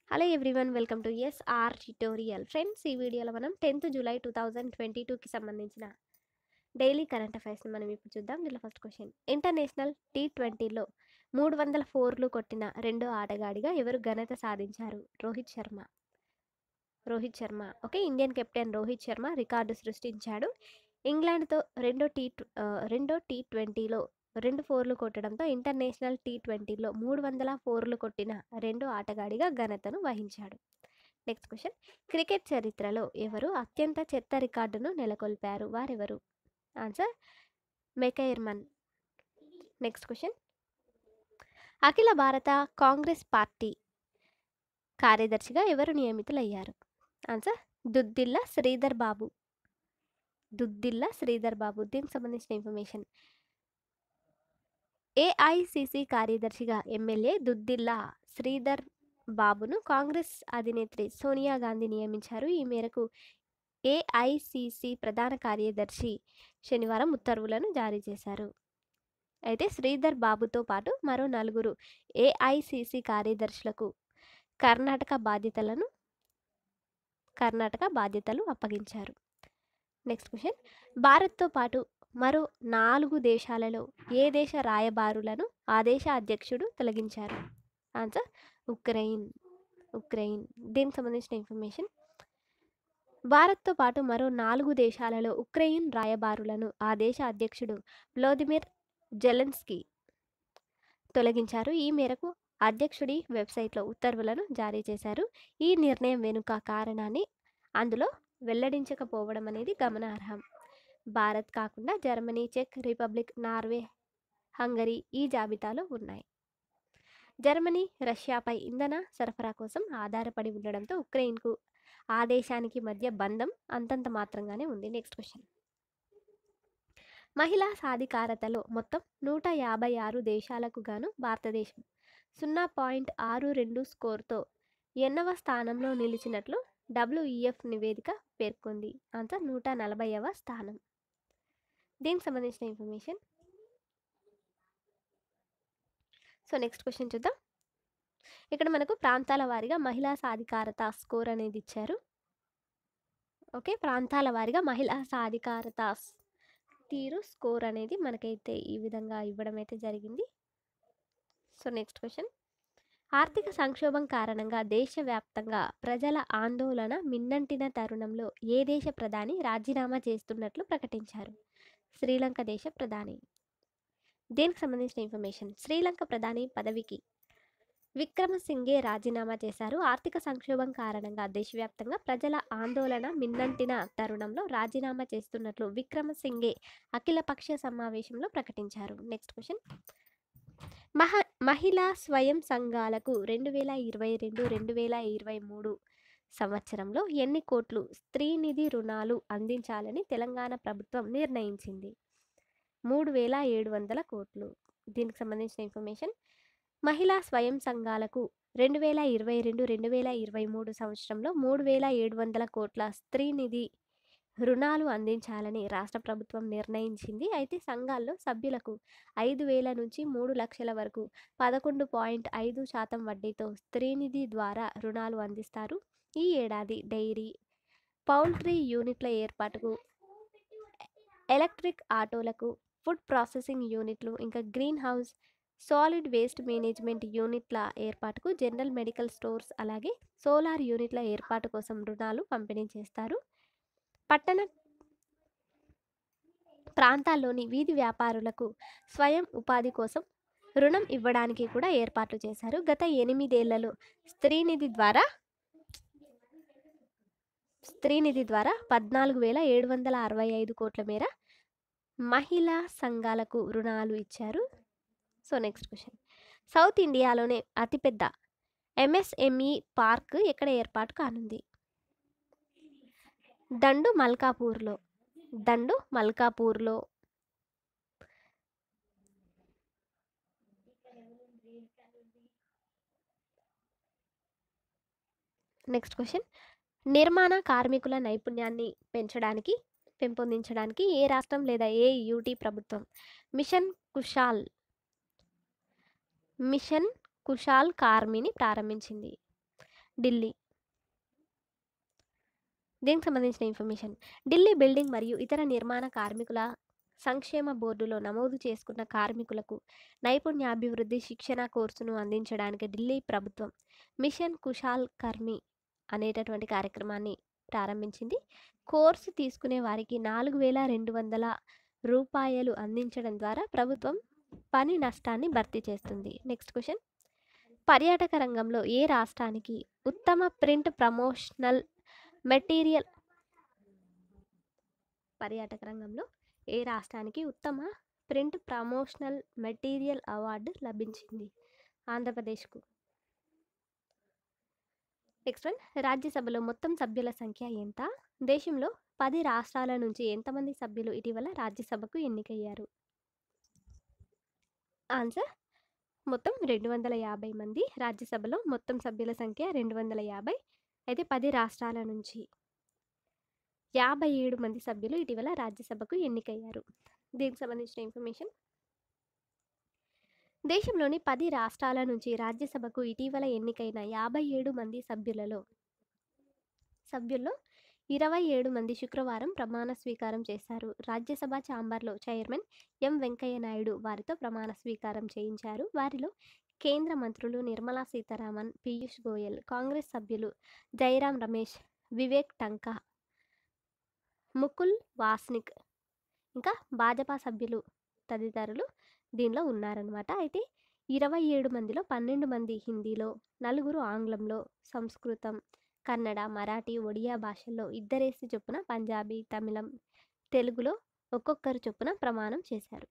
hello everyone welcome to SR tutorial friends ఈ వీడియోలో మనం tenth July two thousand twenty టూకి సంబంధించిన డైలీ కరెంట్ అఫైర్స్ని మనం ఇప్పుడు చూద్దాం దీనిలో ఫస్ట్ క్వశ్చన్ ఇంటర్నేషనల్ టీ ట్వంటీలో మూడు వందల ఫోర్లు కొట్టిన రెండో ఆటగాడిగా ఎవరు ఘనత సాధించారు Rohit Sharma Rohit Sharma okay Indian captain Rohit Sharma record సృష్టించాడు ఇంగ్లాండ్తో రెండో టీ ఆ, రెండో టీ ట్వంటీలో రెండు ఫోర్లు కొట్టడంతో ఇంటర్నేషనల్ టీ ట్వంటీలో మూడు వందల ఫోర్లు కొట్టిన రెండో ఆటగాడిగా ఘనతను వహించాడు నెక్స్ట్ క్వశ్చన్ క్రికెట్ చరిత్రలో ఎవరు అత్యంత చెత్త రికార్డును నెలకొల్పారు వారెవరు ఆన్సర్ మెకైర్మన్ next question Akhila Bharata Congress party కార్యదర్శిగా ఎవరు నియమితులయ్యారు ఆన్సర్ దుద్దిల్ల శ్రీధర్ బాబు దుద్దిల్ల శ్రీధర్ బాబు దీనికి సంబంధించిన ఇన్ఫర్మేషన్ ఏఐసిసి కార్యదర్శిగా ఎమ్మెల్యే దుద్దిల్లా శ్రీధర్ బాబును కాంగ్రెస్ అధినేత్రి సోనియా గాంధీ నియమించారు ఈ మేరకు ఏఐసిసి ప్రధాన కార్యదర్శి శనివారం ఉత్తర్వులను జారీ చేశారు అయితే శ్రీధర్ బాబుతో పాటు మరో నలుగురు ఏఐసిసి కార్యదర్శులకు కర్ణాటక బాధ్యతలను కర్ణాటక బాధ్యతలు అప్పగించారు నెక్స్ట్ క్వశ్చన్ భారత్తో పాటు మరో నాలుగు దేశాలలో ఏ దేశ రాయబారులను ఆ దేశ అధ్యక్షుడు తొలగించారు ఆన్సర్ ఉక్రెయిన్ ఉక్రెయిన్ దీనికి సంబంధించిన ఇన్ఫర్మేషన్ భారత్తో పాటు మరో నాలుగు దేశాలలో ఉక్రెయిన్ రాయబారులను ఆ దేశ అధ్యక్షుడు వ్లాదిమిర్ జెలెన్స్కీ తొలగించారు ఈ మేరకు అధ్యక్షుడి వెబ్సైట్లో ఉత్తర్వులను జారీ చేశారు ఈ నిర్ణయం వెనుక కారణాన్ని అందులో వెల్లడించకపోవడం అనేది గమనార్హం భారత్ కాకుండా జర్మనీ చెక్ రిపబ్లిక్ నార్వే హంగరీ ఈ జాబితాలో ఉన్నాయి జర్మనీ రష్యాపై ఇంధన సరఫరా కోసం ఆధారపడి ఉండడంతో ఉక్రెయిన్కు ఆ దేశానికి మధ్య బంధం అంతంత మాత్రంగానే ఉంది నెక్స్ట్ క్వశ్చన్ మహిళా సాధికారతలో మొత్తం నూట యాభై ఆరు దేశాలకు గాను భారతదేశం సున్నా పాయింట్ ఆరు రెండు స్కోర్తో ఎన్నవ స్థానంలో నిలిచినట్లు డబ్ల్యూఈఎఫ్ నివేదిక పేర్కొంది అంత నూట నలభైవ స్థానం దీనికి సంబంధించిన ఇన్ఫర్మేషన్ సో నెక్స్ట్ క్వశ్చన్ చూద్దాం ఇక్కడ మనకు ప్రాంతాల వారీగా మహిళా సాధికారత స్కోర్ అనేది ఇచ్చారు ఓకే ప్రాంతాల వారీగా మహిళా సాధికారత స్- తీరు స్కోర్ అనేది మనకైతే ఈ విధంగా ఇవ్వడం అయితే జరిగింది సో నెక్స్ట్ క్వశ్చన్ ఆర్థిక సంక్షోభం కారణంగా దేశవ్యాప్తంగా ప్రజల ఆందోళన మిన్నంటిన తరుణంలో ఏ దేశ ప్రధాని రాజీనామా చేస్తున్నట్లు ప్రకటించారు శ్రీలంక దేశ ప్రధాని దీనికి సంబంధించిన ఇన్ఫర్మేషన్ శ్రీలంక ప్రధాని పదవికి విక్రమసింగే రాజీనామా చేశారు ఆర్థిక సంక్షోభం కారణంగా దేశవ్యాప్తంగా ప్రజల ఆందోళన మిన్నంటిన తరుణంలో రాజీనామా చేస్తున్నట్లు విక్రమసింగే అఖిలపక్ష సమావేశంలో ప్రకటించారు నెక్స్ట్ క్వశ్చన్ మహ మహిళా స్వయం సంఘాలకు రెండు వేల ఇరవై రెండు రెండు వేల ఇరవై మూడు సంవత్సరంలో ఎన్ని కోట్లు స్త్రీనిధి రుణాలు అందించాలని తెలంగాణ ప్రభుత్వం నిర్ణయించింది మూడు వేల ఏడు వందల కోట్లు దీనికి సంబంధించిన ఇన్ఫర్మేషన్ మహిళా స్వయం సంఘాలకు రెండు వేల ఇరవై రెండు రెండు వేల ఇరవై మూడు సంవత్సరంలో మూడు వేల ఏడు వందల కోట్ల స్త్రీనిధి రుణాలు అందించాలని రాష్ట్ర ప్రభుత్వం నిర్ణయించింది అయితే సంఘాల్లో సభ్యులకు ఐదు వేల నుంచి మూడు లక్షల వరకు పదకొండు పాయింట్ ఐదు శాతం వడ్డీతో స్త్రీనిధి ద్వారా రుణాలు అందిస్తారు ఈ ఏడాది డైరీ పౌల్ట్రీ యూనిట్ల ఏర్పాటుకు ఎలక్ట్రిక్ ఆటోలకు ఫుడ్ ప్రాసెసింగ్ యూనిట్లు ఇంకా green house solid waste management యూనిట్ల ఏర్పాటుకు జనరల్ మెడికల్ స్టోర్స్ అలాగే సోలార్ యూనిట్ల ఏర్పాటు కోసం రుణాలు పంపిణీ చేస్తారు పట్టణ ప్రాంతాల్లోని వీధి వ్యాపారులకు స్వయం ఉపాధి కోసం రుణం ఇవ్వడానికి కూడా ఏర్పాట్లు చేశారు గత ఎనిమిదేళ్లలో స్త్రీనిధి ద్వారా స్త్రీనిధి ద్వారా పద్నాలుగు వేల ఏడు వందల అరవై ఐదు కోట్ల మేర మహిళా సంఘాలకు రుణాలు ఇచ్చారు సో నెక్స్ట్ క్వశ్చన్ సౌత్ ఇండియాలోనే అతిపెద్ద ఎంఎస్ఎంఈ పార్క్ ఎక్కడ ఏర్పాటు కానుంది దండు మల్కాపూర్లో దండు మల్కాపూర్లో నెక్స్ట్ క్వశ్చన్ నిర్మాణ కార్మికుల నైపుణ్యాన్ని పెంచడానికి పెంపొందించడానికి ఏ రాష్ట్రం లేదా ఏ యూటీ ప్రభుత్వం మిషన్ కుషాల్ మిషన్ కుషాల్ కార్మిని ప్రారంభించింది ఢిల్లీ దీనికి సంబంధించిన ఇన్ఫర్మేషన్ ఢిల్లీ బిల్డింగ్ మరియు ఇతర నిర్మాణ కార్మికుల సంక్షేమ బోర్డులో నమోదు చేసుకున్న కార్మికులకు నైపుణ్యాభివృద్ధి శిక్షణ కోర్సును అందించడానికి ఢిల్లీ ప్రభుత్వం మిషన్ కుశాల్ కర్మి అనేటటువంటి కార్యక్రమాన్ని ప్రారంభించింది కోర్సు తీసుకునే వారికి నాలుగు వేల రెండు వందల రూపాయలు అందించడం ద్వారా ప్రభుత్వం పని నష్టాన్ని భర్తీ చేస్తుంది నెక్స్ట్ క్వశ్చన్ పర్యాటక రంగంలో ఏ రాష్ట్రానికి ఉత్తమ ప్రింట్ ప్రమోషనల్ మెటీరియల్ పర్యాటక రంగంలో ఏ రాష్ట్రానికి ఉత్తమ ప్రింట్ ప్రమోషనల్ మెటీరియల్ అవార్డు లభించింది ఆంధ్రప్రదేశ్కు నెక్స్ట్ వన్ రాజ్యసభలో మొత్తం సభ్యుల సంఖ్య ఎంత దేశంలో పది రాష్ట్రాల నుంచి ఎంతమంది సభ్యులు ఇటీవల రాజ్యసభకు ఎన్నికయ్యారు ఆన్సర్ మొత్తం రెండు వందల యాభై మంది రాజ్యసభలో మొత్తం సభ్యుల సంఖ్య రెండు వందల యాభై అయితే పది రాష్ట్రాల నుంచి యాభై ఏడు మంది సభ్యులు ఇటీవల రాజ్యసభకు ఎన్నికయ్యారు దీనికి సంబంధించిన ఇన్ఫర్మేషన్ దేశంలోని పది రాష్ట్రాల నుంచి రాజ్యసభకు ఇటీవల ఎన్నికైన యాభై ఏడు మంది సభ్యులలో సభ్యుల్లో ఇరవై ఏడు మంది శుక్రవారం ప్రమాణ స్వీకారం చేశారు రాజ్యసభ ఛాంబర్లో చైర్మన్ ఎం వెంకయ్య నాయుడు వారితో ప్రమాణ స్వీకారం చేయించారు వారిలో కేంద్ర మంత్రులు నిర్మలా సీతారామన్ పీయూష్ గోయల్ కాంగ్రెస్ సభ్యులు జైరాం రమేష్ వివేక్ టంకా ముకుల్ వాస్నిక్ ఇంకా భాజపా సభ్యులు తదితరులు దీనిలో ఉన్నారనమాట అయితే ఇరవై ఏడు మందిలో పన్నెండు మంది హిందీలో నలుగురు ఆంగ్లంలో సంస్కృతం కన్నడ మరాఠీ ఒడియా భాషల్లో ఇద్దరేసి చొప్పున పంజాబీ తమిళం తెలుగులో ఒక్కొక్కరు చొప్పున ప్రమాణం చేశారు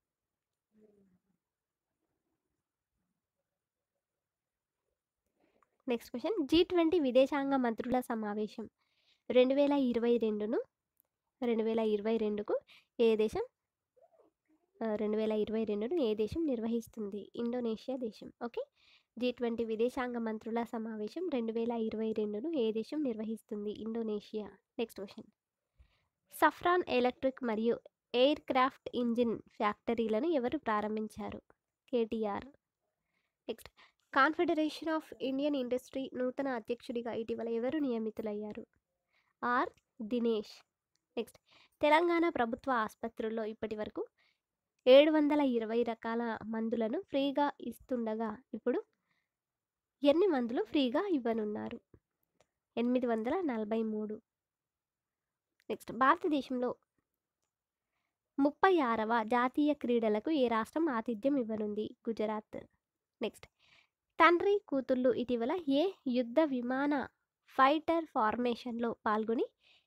నెక్స్ట్ క్వశ్చన్ జీ ట్వంటీ విదేశాంగ మంత్రుల సమావేశం రెండు వేల ఇరవై రెండును రెండు వేల ఇరవై రెండుకు ఏ దేశం రెండు వేల ఇరవై రెండును ఏ దేశం నిర్వహిస్తుంది ఇండోనేషియా దేశం ఓకే జీ ట్వంటీ విదేశాంగ మంత్రుల సమావేశం రెండు వేల ఇరవై రెండును ఏ దేశం నిర్వహిస్తుంది Indonesia next question Safran electric మరియు ఎయిర్ క్రాఫ్ట్ ఇంజిన్ ఫ్యాక్టరీలను ఎవరు ప్రారంభించారు KTR next Confederation of Indian Industry నూతన అధ్యక్షుడిగా ఇటీవల ఎవరు నియమితులయ్యారు ఆర్ దినేష్ నెక్స్ట్ తెలంగాణ ప్రభుత్వ ఆసుపత్రుల్లో ఇప్పటి వరకు ఏడు వందల ఇరవై రకాల మందులను ఫ్రీగా ఇస్తుండగా ఇప్పుడు ఎన్ని మందులు ఫ్రీగా ఇవ్వనున్నారు ఎనిమిది వందల నలభై మూడు నెక్స్ట్ భారతదేశంలో ముప్పై ఆరవ జాతీయ క్రీడలకు ఏ రాష్ట్రం ఆతిథ్యం ఇవ్వనుంది గుజరాత్ నెక్స్ట్ తండ్రి కూతుళ్ళు ఇటీవల ఏ యుద్ధ విమాన ఫైటర్ ఫార్మేషన్లో పాల్గొని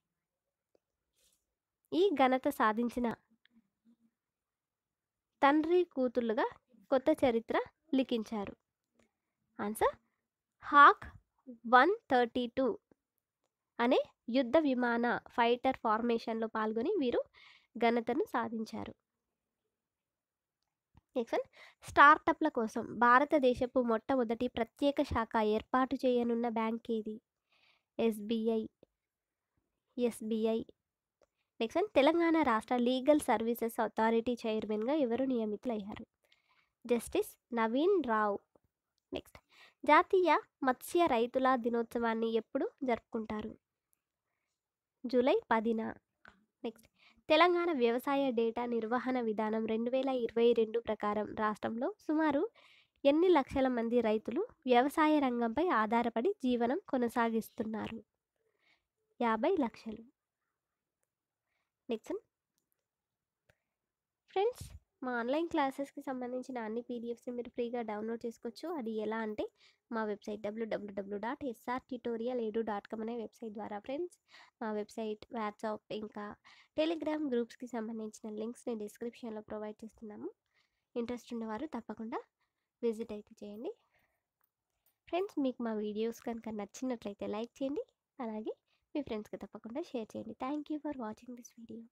ఈ ఘనత సాధించిన తండ్రి కూతుళ్ళుగా కొత్త చరిత్ర లిఖించారు ఆన్సర్ హాక్ వన్ థర్టీ టూ అనే యుద్ధ విమాన ఫైటర్ ఫార్మేషన్లో పాల్గొని వీరు ఘనతను సాధించారు నెక్స్ట్ వన్ స్టార్టప్ల కోసం భారతదేశపు మొట్టమొదటి ప్రత్యేక శాఖ ఏర్పాటు చేయనున్న బ్యాంక్ ఏది SBI SBI next one Telangana రాష్ట్ర లీగల్ సర్వీసెస్ అథారిటీ చైర్మన్గా ఎవరు నియమితులయ్యారు జస్టిస్ నవీన్ రావు నెక్స్ట్ జాతీయ మత్స్య రైతుల దినోత్సవాన్ని ఎప్పుడు జరుపుకుంటారు జూలై పదిన నెక్స్ట్ తెలంగాణ వ్యవసాయ డేటా నిర్వహణ విధానం రెండు వేల ఇరవై రెండు ప్రకారం రాష్ట్రంలో సుమారు ఎన్ని లక్షల మంది రైతులు వ్యవసాయ రంగంపై ఆధారపడి జీవనం కొనసాగిస్తున్నారు యాభై లక్షలు నెక్స్ట్ ఫ్రెండ్స్ మా ఆన్లైన్ క్లాసెస్కి సంబంధించిన అన్ని పీడిఎఫ్స్ మీరు ఫ్రీగా డౌన్లోడ్ చేసుకోవచ్చు అది ఎలా అంటే మా website WWW dot SR tutorial ఏడు డాట్ కామ్ అనే వెబ్సైట్ ద్వారా ఫ్రెండ్స్ మా వెబ్సైట్ వాట్సాప్ ఇంకా టెలిగ్రామ్ గ్రూప్స్కి సంబంధించిన లింక్స్ నేను డిస్క్రిప్షన్లో ప్రొవైడ్ చేస్తున్నాము ఇంట్రెస్ట్ ఉన్నవారు తప్పకుండా విజిట్ అయితే చేయండి ఫ్రెండ్స్ మీకు మా వీడియోస్ కనుక నచ్చినట్లయితే లైక్ చేయండి అలాగే మీ ఫ్రెండ్స్కి తప్పకుండా షేర్ చేయండి thank you for watching this video